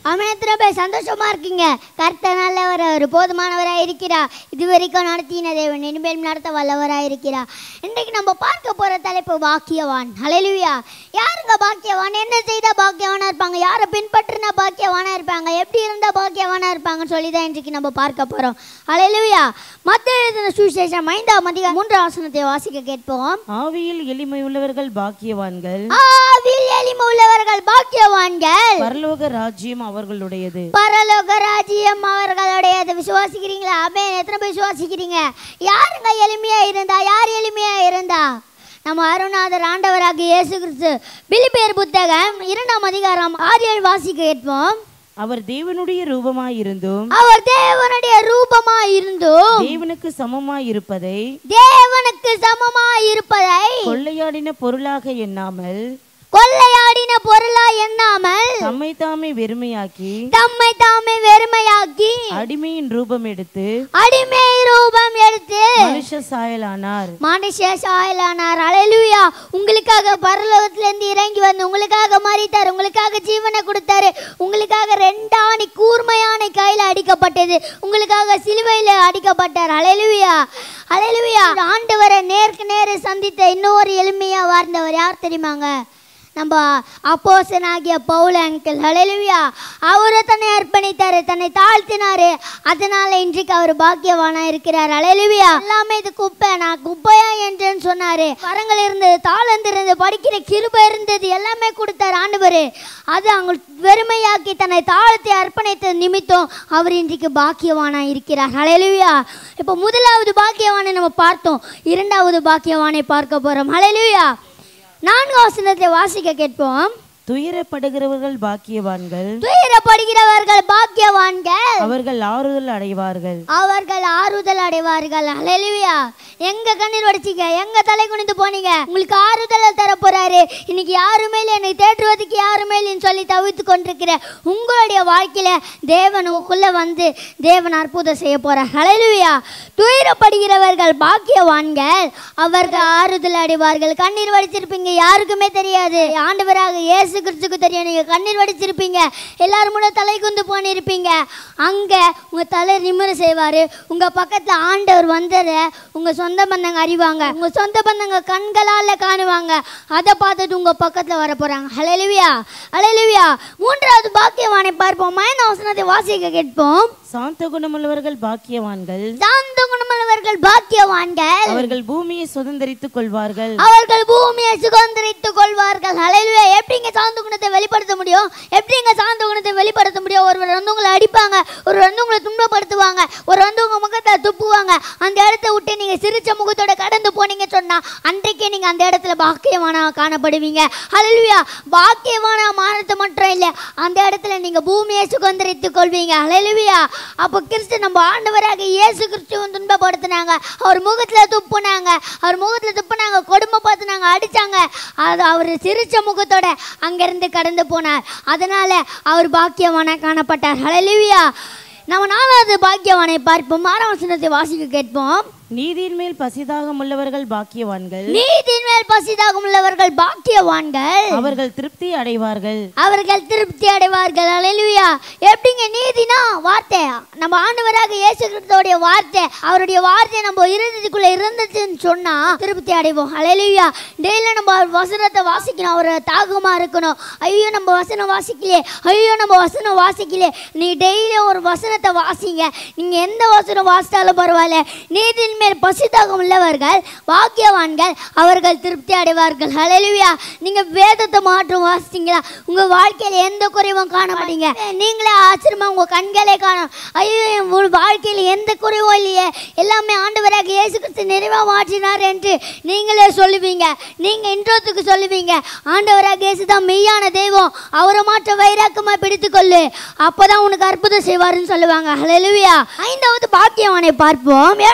அவன் எத்தனை பேர் சந்தோஷமா இருக்கீங்க கர்த்தர் நல்லவர் அவர் போதுமானவராக இருக்கிறார் இது வரைக்கும் நடத்தின தேவன் இனிமேல் நடத்த வல்லவராக இருக்கிறார் இன்றைக்கு நம்ம பார்க்க போற தலைப்பு பாக்கியவான் ஹalleluya யாருங்க பாக்கியவான் என்ன செய்தா பாக்கியவானா இருப்பாங்க யாரை பின்பற்றினா பாக்கியவானா இருப்பாங்க எப்படி இருந்தா பாக்கியவானா இருப்பாங்கன்னு சொல்லி தான் இன்றைக்கு நம்ம பார்க்க போறோம் ஹalleluya மத்த எழுதின சுவிசேஷம் ஐந்தாம் அதிகாரம் மூன்றாம் வசனத்தை வாசிக்க கேட்போம் ஆவியில் எளிமை உள்ளவர்கள் பாக்கியவான்கள் ஆவில் எளிமை உள்ளவர்கள் பாக்கியவான்கள் பரலோக ராஜ்யம் அவர்களுடையது பரலோக ராஜ்யம் அவர்களுடையது விசுவாசிக்கிறீங்களா ஆமென் எத்தனை பேர் விசுவாசிக்கிறீங்க யாருங்க எளிமையா இருந்தா யார் எளிமையா இருந்தா நம்ம அருணாதர் ஆண்டவராக இயேசு கிறிஸ்து பிலிப்பேர் புத்தகம் இரண்டாம் அதிகாரம் ஆறு ஏழு வாசிக்க கேட்போம் அவர் தேவனுடைய ரூபமாயிருந்தும் அவர் தேவனுடைய ரூபமா இருந்தும் தேவனுக்கு சமமாய் இருப்பதை தேவனுக்கு சமமா இருப்பதை கொள்ளையாடின பொருளாக எண்ணாமல் கொள்ளையாடின பொருளா எண்ணாமல் தம்மை தாமே வெறுமையாக்கி தம்மை தாமே வெறுமையாக்கி அடிமையின் ரூபம் எடுத்து அடிமை ரூபம் எடுத்து மனுஷ சாயலானார் மனுஷ சாயலானார் அலையலுயா உங்களுக்காக பரலோகத்துல இருந்து இறங்கி வந்து உங்களுக்காக மறித்தார் உங்களுக்காக ஜீவனை கொடுத்தாரு உங்களுக்காக ரெண்டாணி கூர்மையான கையில அடிக்கப்பட்டது உங்களுக்காக சிலுவையில அடிக்கப்பட்டார் அலையலுயா அலையலுயா ஆண்டவரை நேருக்கு நேர சந்தித்த இன்னொரு எளிமையா வாழ்ந்தவர் யார் தெரியுமாங்க நம்ம அப்போசனாகிய பவுல் அங்கிள் ஹalleluya அவரை தன்னை அர்ப்பணித்தாரு தன்னை தாழ்த்தினாரு அதனால இன்றைக்கு அவர் பாக்கியவானா இருக்கிறார் ஹalleluya எல்லாமே இது குப்பை நான் குப்பையா என்றேன்னு சொன்னாரு வரங்கள் இருந்தது தாளந்து இருந்தது படிக்கிற கிருபை இருந்தது எல்லாமே கொடுத்தார் ஆண்டவர் அது அவங்க வெறுமையாக்கி தன்னை தாழ்த்தி அர்ப்பணித்த நிமித்தம் அவர் இன்றைக்கு பாக்கியவானா இருக்கிறார் ஹalleluya இப்போ முதலாவது பாக்கியவானை நம்ம பார்த்தோம் இரண்டாவது பாக்கியவானை பார்க்க போறோம் ஹalleluya நான்கு வசனத்தை வாசிக்க கேட்போம் துயரப்படுகிறவர்கள் பாக்கியவான்கள் துயரப்படுகிறவர்கள் பாக்கியவான்கள் அவர்கள் ஆறுதல் அடைவார்கள் அவர்கள் ஆறுதல் அடைவார்கள் ஹalleluya எங்க கண்ணீர் வடிச்சீங்க எங்க தலை குனிந்து போனீங்க உங்களுக்கு ஆறுதல் தர போறாரு இன்னைக்கு யாருமே இல்லை என்னை தேற்றுவதற்கு யாருமே இல்லைன்னு சொல்லி தவித்து கொண்டிருக்கிற உங்களுடைய வாழ்க்கையில தேவன் உங்களுக்குள்ள வந்து தேவன் அற்புதம் செய்ய போறார் ஹalleluya துயரப்படுகிறவர்கள் பாக்கியவான்கள் அவர்கள் ஆறுதல் அடைவார்கள் கண்ணீர் வடிச்சிருப்பீங்க யாருக்குமே தெரியாது ஆண்டவராக இயேசு கிறிஸ்துக்கு தெரியும் நீங்க கண்ணீர் வடிச்சிருப்பீங்க எல்லாரும் முன்ன தலை குந்து போனிருப்பீங்க அங்க உங்க தலை நிமிர செய்வாரு உங்க பக்கத்துல ஆண்டவர் வந்தத உங்க சொந்த பந்தங்க அறிவாங்க உங்க சொந்த பந்தங்க கண்களால காணுவாங்க அதை பார்த்துட்டு உங்க பக்கத்துல வர போறாங்க ஹalleluya ஹalleluya மூன்றாவது பாக்கியவானை பார்ப்போம் மைன வசனத்தை வாசிக்க கேட்போம் சாந்த குணமுள்ளவர்கள் பாக்கியவான்கள் சாந்த குணமுள்ளவர்கள் பாக்கியவான்கள் அவர்கள் பூமியை சுதந்தரித்துக் கொள்வார்கள் அவர்கள் பூமியை சுதந்திரித்துக் கொள்வார்கள் ஹalleluya எப்படிங்க சாந்த குணத்தை வெளிப்படுத்த முடியும் எப்படிங்க சாந்த குணத்தை வெளிப்படுத்த முடியும் ஒருவர் வந்து உங்களை அடிப்பாங்க ஒருவர் வந்து உங்களை துன்பப்படுத்துவாங்க ஒரு வந்து உங்க முகத்தை துப்புவாங்க அந்த இடத்த விட்டு நீங்க சிரிச்ச முகத்தோட கடந்து போனீங்க சொன்னா அன்றைக்கே நீங்க அந்த இடத்துல பாக்கியவானா காணப்படுவீங்க ஹalleluya பாக்கியவானா மாறது மட்டும் இல்ல அந்த இடத்துல நீங்க பூமியை சுதந்திரித்துக் கொள்வீங்க ஹalleluya அப்போ கிறிஸ்து நம்ம ஆண்டவராக இயேசு கிறிஸ்துவும் துன்பப்படுத்தினாங்க அவர் முகத்துல துப்புனாங்க அவர் முகத்துல துப்புனாங்க கொடுமைப்படுத்தினாங்க அடிச்சாங்க அது அவர் சிரிச்ச முகத்தோட அங்கிருந்து கடந்து போனார் அதனால அவர் பாக்கியவான காணப்பட்டார் ஹalleluya நம்ம நாலாவது பாக்கியவானை பார்ப்போம் ஆறாம் வசனத்தை வாசிக்க கேட்போம் நீதியின் மேல் பசிதாகம் உள்ளவர்கள் பாக்கியவான்கள் நீதியின் மேல் பசிதாகம் உள்ளவர்கள் பாக்கியவான்கள் அவர்கள் திருப்தி அடைவார்கள் அவர்கள் திருப்தி அடைவார்கள் அலையிலுயா எப்படிங்க நீதினா வார்த்தை நம்ம ஆண்டவராக இயேசு கிறிஸ்துவோடைய வார்த்தை அவருடைய வார்த்தை நம்ம இருந்ததுக்குள்ள இருந்துச்சுன்னு சொன்னா திருப்தி அடைவோம் அலையிலுயா டெய்லி நம்ம அவர் வசனத்தை வாசிக்கணும் அவர் தாகமா இருக்கணும் ஐயோ நம்ம வசனம் வாசிக்கலையே ஐயோ நம்ம வசனம் வாசிக்கலையே நீ டெய்லி ஒரு வசனத்தை வாசிங்க நீங்க எந்த வசனம் வாசித்தாலும் பரவாயில்ல நீதியின் மேல் பசிதாகம் உள்ளவர்கள் பாக்கியவான்கள் அவர்கள் திருப்தி அடைவார்கள் ஹalleluya நீங்க வேதத்தை மாற்றம் வாசிச்சீங்களா உங்க வாழ்க்கையில எந்த குறைவும் காண மாட்டீங்க நீங்களே ஆச்சரியமா உங்க கண்களே காணும் ஐயோ என் உள் வாழ்க்கையில எந்த குறைவும் இல்லையே எல்லாமே ஆண்டவராக இயேசு கிறிஸ்து நிறைவா மாற்றினார் என்று நீங்களே சொல்லுவீங்க நீங்க இன்றோத்துக்கு சொல்லுவீங்க ஆண்டவராக இயேசு தான் மெய்யான தெய்வம் அவரை மாற்ற வைராக்கமா பிடித்துக் கொள்ளு அப்பதான் உனக்கு அற்புதம் செய்வாருன்னு சொல்லுவாங்க ஹalleluya ஐந்தாவது பாக்கியவானை பார்ப்போம் ஏழாம் வசனத்தை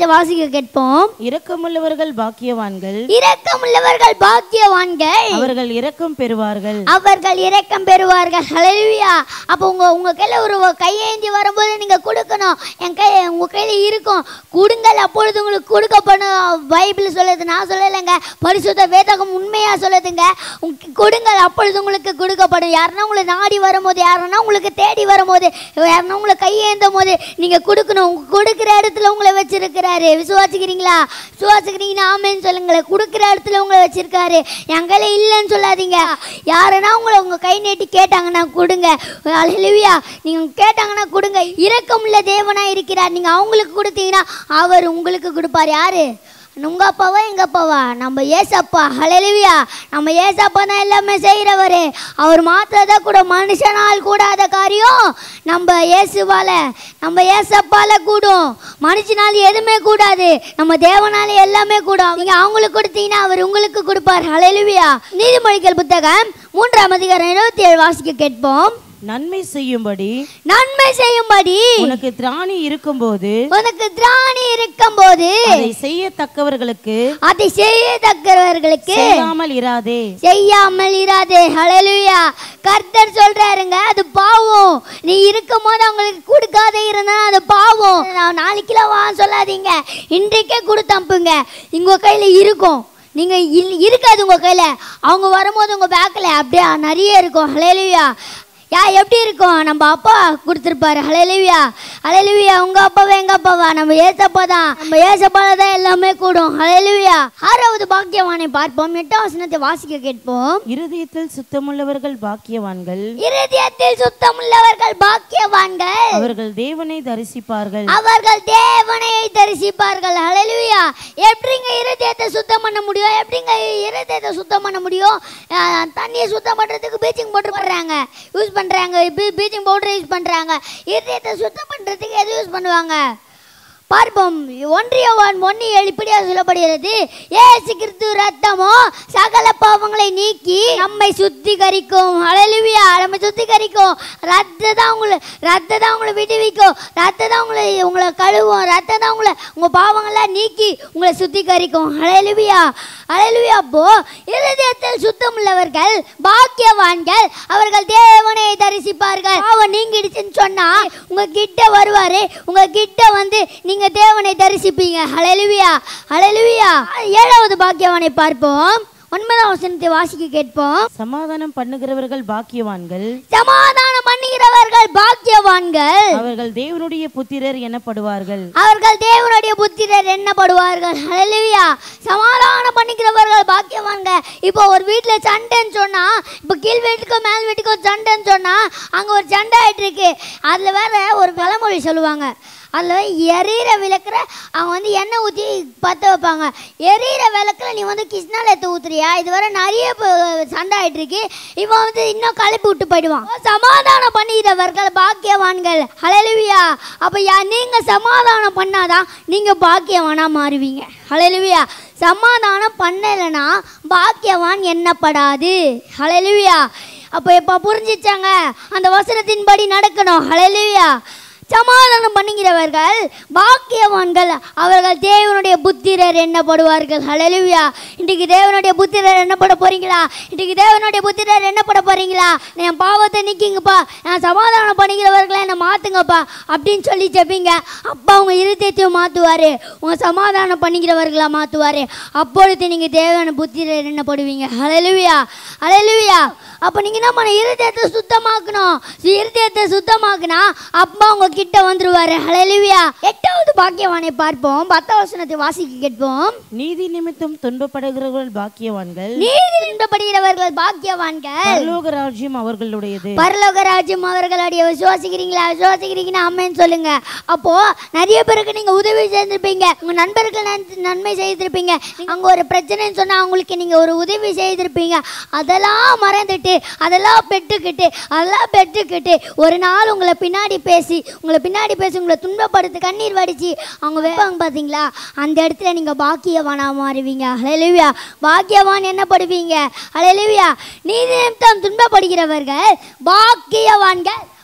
வசனத்தை வாசிக்க கேட்போம் இரக்கமுள்ளவர்கள் பாக்கியவான்கள் இரக்கமுள்ளவர்கள் பாக்கியவான்கள் அவர்கள் இரக்கம் பெறுவார்கள் அவர்கள் இரக்கம் பெறுவார்கள் ஹalleluya அப்போ உங்க உங்க கையில ஒரு கையேந்தி வரும்போது நீங்க கொடுக்கணும் என் கை உங்க கையில இருக்கும் கொடுங்கள் அப்பொழுது உங்களுக்கு கொடுக்கப்படும் பைபிள் சொல்லுது நான் சொல்லலைங்க பரிசுத்த வேதகம் உண்மையா சொல்லுதுங்க உங்க- கொடுங்கள் அப்பொழுது உங்களுக்கு கொடுக்கப்படும் யாருன்னா உங்களை நாடி வரும்போது யாருன்னா உங்களுக்கு தேடி வரும்போது யாருன்னா உங்களை கையேந்தும் போது நீங்க கொடுக்கணும் உங்க கொடுக்குற இடத்துல உங்களை வச்சிருக்கிறாரு விசுவாசிக்கிறீங்களா விசுவாசிக்கிறீங்கன்னா ஆமேன்னு சொல்லுங்களேன் கொடுக்குற இடத்துல உங்களை வச்சிருக்காரு என் கையில இல்லைன்னு சொல்லாதீங்க யாருன்னா உங்களை உங்க கை நீட்டி கேட்டாங்கன்னா கொடுங்க அழலிவியா நீங்க கேட்டாங்கன்னா கொடுங்க இரக்கமுள்ள தேவனா இருக்கிறார் நீங்க அவங்களுக்கு கொடுத்தீங்கன்னா அவர் உங்களுக்கு கொடுப்பார் யாரு உங்க அப்பாவா எங்க அப்பாவா நம்ம ஏசப்பா ஹalleluya நம்ம ஏசப்பா தான் எல்லாமே செய்கிறவர் அவர் மாத்திரதான் கூட மனுஷனால் கூடாத காரியம் நம்ம இயேசுவால நம்ம ஏசப்பால கூடும் மனுஷனால் எதுவுமே கூடாது நம்ம தேவனால எல்லாமே கூடும் நீங்க அவங்களுக்கு கொடுத்தீங்கன்னா அவர் உங்களுக்கு கொடுப்பார் ஹalleluya நீதிமொழிகள் புத்தகம் மூன்றாம் அதிகாரம் இருபத்தி ஏழு வாசிக்க கேட்போம் நன்மை செய்யும்படி நன்மை செய்யும்படி உனக்கு திராணி இருக்கும்போது உனக்கு திராணி இருக்கும்போது அதை செய்யத்தக்கவர்களுக்கு அதை செய்யத்தக்கவர்களுக்கு செய்யாமல் இராதே செய்யாமல் இராதே ஹalleluya கர்த்தர் சொல்றாருங்க அது பாவம் நீ இருக்கும் போது அவங்களுக்கு கொடுக்காத இருந்தா அது பாவம் நான் நாளைக்குலாம் வா சொல்லாதீங்க இன்றைக்கே கொடுத்து அனுப்புங்க உங்க கையில இருக்கும் நீங்க இல்- இருக்காது உங்க கையில அவங்க வரும்போது உங்க பேக்ல அப்படியே நிறைய இருக்கும் ஹalleluya யா எப்படி இருக்கும் நம்ம அப்பா கொடுத்துருப்பாரு ஹalleluya ஹalleluya உங்க அப்பாவா எங்க அப்பாவா நம்ம ஏசப்பா தான் நம்ம ஏசப்பால தான் எல்லாமே கூடும் ஹalleluya ஆறாவது பாக்கியவானை பார்ப்போம் எட்டாம் வசனத்தை வாசிக்க கேட்போம் இருதயத்தில் சுத்தமுள்ளவர்கள் பாக்கியவான்கள் இருதயத்தில் சுத்தமுள்ளவர்கள் பாக்கியவான்கள் அவர்கள் தேவனை தரிசிப்பார்கள் அவர்கள் தேவனை தரிசிப்பார்கள் ஹalleluya எப்படிங்க இருதயத்தை சுத்தம் பண்ண முடியும் எப்படிங்க இருதயத்தை சுத்தம் பண்ண முடியும் அஹ், தண்ணியை சுத்தம் பண்றதுக்கு பீச்சிங் பவுடர் போடுறாங்க யூஸ் பண்றாங்க பீச்சிங் பவுடர் யூஸ் பண்றாங்க இருதயத்தை சுத்தம் பண்றதுக்கு எது யூஸ் பண்ணுவாங்க பார்ப்போம் ஒன்றியவான் ஒன்னி எழுப்படியாக சொல்லப்படுகிறது ஏசு கிறிஸ்து ரத்தமோ சகல பாவங்களை நீக்கி நம்மை சுத்திகரிக்கும் அழலுவியா நம்மை சுத்திகரிக்கும் ரத்த தான் உங்களை ரத்த தான் உங்களை விடுவிக்கும் ரத்த தான் உங்களை உங்களை கழுவும் ரத்த தான் உங்களை உங்கள் பாவங்கள்லாம் நீக்கி உங்களை சுத்திகரிக்கும் அழலுவியா அழலுவியா அப்போ இருதயத்தில் சுத்தமுள்ளவர்கள் பாக்கியவான்கள் அவர்கள் தேவனை தரிசிப்பார்கள் பாவம் நீங்கிடுச்சுன்னு சொன்னா உங்க கிட்ட வருவாரு உங்க கிட்ட வந்து நீங்க தேவனை தரிசிப்பீங்க ஹalleluya ஹalleluya ஏழாவது பாக்கியவானை பார்ப்போம் ஒன்பதாம் வசனத்தை வாசிக்க கேட்போம் சமாதானம் பண்ணுகிறவர்கள் பாக்கியவான்கள் சமாதானம் பண்ணுகிறவர்கள் பாக்கியவான்கள் அவர்கள் தேவனுடைய புத்திரர் எனப்படுவார்கள் அவர்கள் தேவனுடைய புத்திரர் எண்ணப்படுவார்கள் ஹalleluya சமாதானம் பண்ணிக்கிறவர்கள் பாக்கியவான்க இப்போ ஒரு வீட்டில் சண்டைன்னு சொன்னா இப்போ கீழ் வீட்டுக்கோ மேல் வீட்டுக்கோ சண்டைன்னு சொன்னா அங்கே ஒரு சண்டை ஆயிட்டு இருக்கு அதில் வேற ஒரு பழமொழி சொல்லுவாங்க அதில் எரியிற விளக்குற அவங்க வந்து எண்ணெய் ஊற்றி பற்ற வைப்பாங்க எரியிற விளக்குல நீ வந்து கிருஷ்ணால எடுத்து ஊத்துறியா இது வரை நிறைய ப- சண்டை ஆயிட்டு இருக்கு இவன் வந்து இன்னும் கலப்பி விட்டு போயிடுவான் சமாதானம் பண்ணுகிறவர்கள் பாக்கியவான்கள் ஹalleluya அப்போ யா நீங்கள் சமாதானம் பண்ணாதான் நீங்கள் பாக்கியவானா மாறுவீங்க ஹalleluya சமாதானம் பண்ணலைன்னா பாக்கியவான் எண்ணப்படாது ஹalleluya அப்போ இப்போ புரிஞ்சிச்சாங்க அந்த வசனத்தின்படி நடக்கணும் ஹalleluya சமாதானம் பண்ணுகிறவர்கள் பாக்கியவான்கள் அவர்கள் தேவனுடைய புத்திரர் எண்ணப்படுவார்கள் ஹalleluya இன்றைக்கு தேவனுடைய புத்திரர் எண்ணப்பட போறீங்களா இன்றைக்கு தேவனுடைய புத்திரர் எண்ணப்பட போறீங்களா என் பாவத்தை நிற்கிங்கப்பா நான் சமாதானம் பண்ணுகிறவர்களை என்னை மாற்றுங்கப்பா அப்படின்னு சொல்லி ஜெபிங்க அப்பா உங்க இருதயத்தையும் மாற்றுவார் உங்கள் சமாதானம் பண்ணிக்கிறவர்களா மாற்றுவார் அப்பொழுது நீங்கள் தேவன புத்திரர் எண்ணப்படுவீங்க ஹalleluya ஹalleluya அப்போ நீங்கள் என்ன பண்ண இருதயத்தை சுத்தமாக்கணும் இருதயத்தை சுத்தமாக்குனா அப்பா உங்க கிட்ட வந்துருவாரு ஹalleluya எட்டாவது பாக்கியவானை பார்ப்போம் பத்தாம் வசனத்தை வாசிக்க கேட்போம் நீதி நிமித்தம் துன்பப்படுகிறவர்கள் பாக்கியவான்கள் நீதி நின்றப்படுகிறவர்கள் பாக்கியவான்கள் பரலோக ராஜ்யம் அவர்களுடையது பரலோக ராஜ்யம் அவர்களுடைய விசுவாசிக்கிறீங்களா விசுவாசிக்கிறீங்கன்னா அம்மேன்னு சொல்லுங்க அப்போ நிறைய பேருக்கு நீங்க உதவி செய்திருப்பீங்க உங்க நண்பர்கள் நன்- நன்மை செய்திருப்பீங்க அங்க ஒரு பிரச்சனைன்னு சொன்னா அவங்களுக்கு நீங்க ஒரு உதவி செய்திருப்பீங்க அதெல்லாம் மறந்துட்டு அதெல்லாம் பெற்றுக்கிட்டு அதெல்லாம் பெற்றுக்கிட்டு ஒரு நாள் உங்களை பின்னாடி பேசி உங்களை பின்னாடி பேசி உங்களை துன்பப்படுத்தி கண்ணீர் வடிச்சு அவங்க வைப்பாங்க பாத்தீங்களா அந்த இடத்துல நீங்க பாக்கியவானா மாறுவீங்க ஹalleluya பாக்கியவான் என்னப்படுவீங்க ஹalleluya நீதி நிமித்தம் துன்பப்படுகிறவர்கள் பாக்கியவான்கள்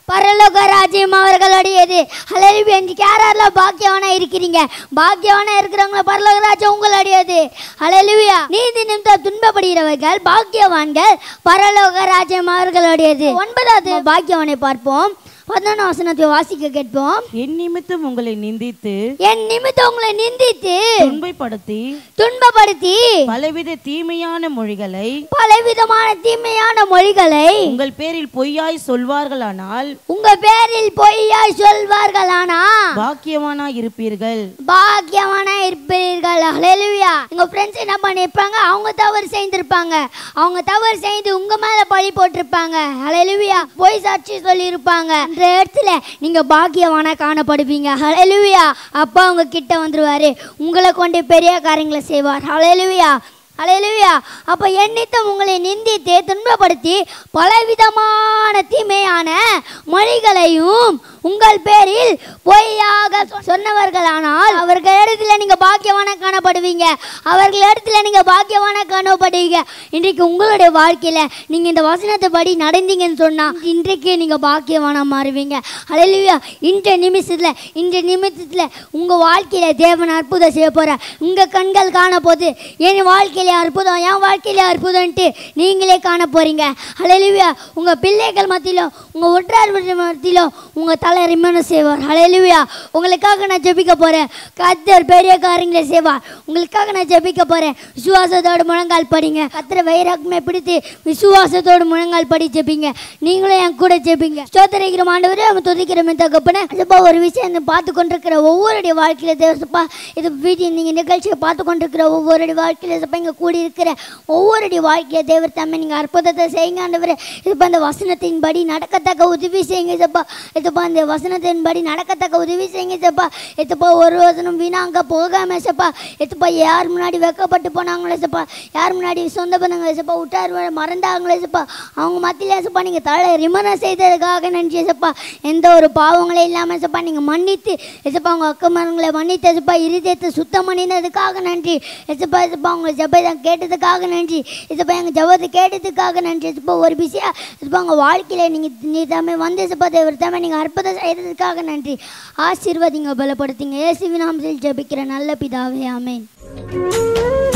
பரலோக ராஜ்யம் அவர்களுடையது ஹalleluya இன்னைக்கு யாரெல்லாம் பாக்கியவானா இருக்கிறீங்க பாக்கியவானா இருக்கிறவங்கள பரலோக ராஜ்யம் உங்களுடையது ஹalleluya நீதி நிமித்தம் துன்பப்படுகிறவர்கள் பாக்கியவான்கள் பரலோக ராஜ்யம் அவர்களுடையது ஒன்பதாவது பாக்கியவானை பார்ப்போம் பதினொன்று வசனத்தை வாசிக்க கேட்போம் என் நிமித்தம் உங்களை நிந்தித்து என் நிமித்தம் உங்களை நிந்தித்து துன்பப்படுத்தி துன்பப்படுத்தி பலவித தீமையான மொழிகளை பலவிதமான தீமையான மொழிகளை உங்கள் பேரில் பொய்யாய் சொல்வார்களானால் உங்க பேரில் பொய்யாய் சொல்வார்களானா பாக்கியவானா இருப்பீர்கள் பாக்கியமான இருப்பீர்கள் ஹalleluya உங்க ஃப்ரெண்ட்ஸ் என்ன பண்ணிருப்பாங்க அவங்க தவறு செய்திருப்பாங்க அவங்க தவறு செய்து உங்க மேல பழி போட்டிருப்பாங்க ஹalleluya பொய் சாட்சி சொல்லியிருப்பாங்க அந்த இடத்துல நீங்க பாக்கியவானா காணப்படுவீங்க ஹalleluya அப்பா உங்க கிட்ட வந்துருவாரு உங்களை கொண்டு பெரிய காரியங்களை செய்வார் ஹalleluya ஹalleluya அப்ப எண்ணித்தம் உங்களை நிந்தித்து துன்பப்படுத்தி பலவிதமான தீமையான மொழிகளையும் உங்கள் பேரில் பொய்யாக சொ- சொன்னவர்களானால் அவர்கள் இடத்துல நீங்க பாக்கியவான காணப்படுவீங்க அவர்கள் இடத்துல நீங்க பாக்கியவான காணப்படுவீங்க இன்றைக்கு உங்களுடைய வாழ்க்கையில நீங்க இந்த வசனத்தை படி நடந்தீங்கன்னு சொன்னா இன்றைக்கு நீங்க பாக்கியவானா மாறுவீங்க ஹalleluya இன்றைய நிமிஷத்துல இன்றைய நிமிஷத்துல உங்க வாழ்க்கையில தேவன் அற்புதம் செய்ய போற உங்க கண்கள் காண போது என் வாழ்க்கையில அற்புதம் என் வாழ்க்கையில அற்புதம்ட்டு நீங்களே காண போறீங்க ஹalleluya உங்க பிள்ளைகள் மத்தியிலும் உங்க ஒற்றார் மத்தியிலும் உங்க தலை ரிமன செய்வார் ஹalleluya உங்களுக்காக நான் ஜெபிக்க போறேன் கத்தர் பெரிய காரியங்களை செய்வார் உங்களுக்காக நான் ஜெபிக்க போறேன் விசுவாசத்தோடு முழங்கால் படிங்க கத்தரை வைராக்கமே பிடித்து விசுவாசத்தோடு முழங்கால் படி ஜெபிங்க நீங்களும் என் கூட ஜெபிங்க ஸ்தோத்திரிக்கிறோம் ஆண்டவரே அவன் துதிக்கிறோமே தகப்பனே இதுப்பா ஒரு விஷயம் இந்த பார்த்து கொண்டிருக்கிற ஒவ்வொருடைய வாழ்க்கையில தேவசப்பா இது வீடியோ நீங்கள் நிகழ்ச்சியை பார்த்து கொண்டிருக்கிற ஒவ்வொருடைய வாழ்க்கையில சப்பா இங்கே கூடி இருக்கிற ஒவ்வொருடைய வாழ்க்கையை தேவர் தம்மை நீங்கள் அற்புதத்தை செய்யுங்க ஆண்டவரே இதுப்பா இந்த வசனத்தின்படி நடக்கத்தக்க உதவி செய்யுங்க சப்பா இதுப்பா இந்த வசனத்தின்படி நடக்கத்தக்க உதவி செய்யுங்க சப்பா இதுப்பா ஒரு வசனம் வீணாங்க போகாம சப்பா இதுப்பா யார் முன்னாடி வெக்கப்பட்டு போனாங்களே சப்பா யார் முன்னாடி சொந்த பந்தங்களே சப்பா விட்டார் மறந்தாங்களே சப்பா அவங்க மத்தியில சப்பா நீங்கள் தலை ரிமன செய்ததுக்காக நன்றி சப்பா எந்த ஒரு பாவங்களே இல்லாமல் சப்பா நீங்கள் மன்னித்து எசப்பா உங்கள் அக்கமரங்களை மன்னித்து எசப்பா இருதயத்தை சுத்தம் பண்ணினதுக்காக நன்றி எசப்பா எசப்பா உங்களை ஜபத்தை கேட்டதுக்காக நன்றி எசப்பா எங்கள் ஜபத்தை கேட்டதுக்காக நன்றி எசப்பா ஒரு பிஸியா எசப்பா உங்கள் வாழ்க்கையில் நீங்கள் நீ தாமே வந்து எசப்பா தேவர் தாமே நீங்கள் அற்புதம் செய்ததுக்காக நன்றி ஆசீர்வதிங்க பலப்படுத்திங்க இயேசுவின் நாமத்தில் ஜெபிக்கிற நல்ல பிதாவே ஆமென்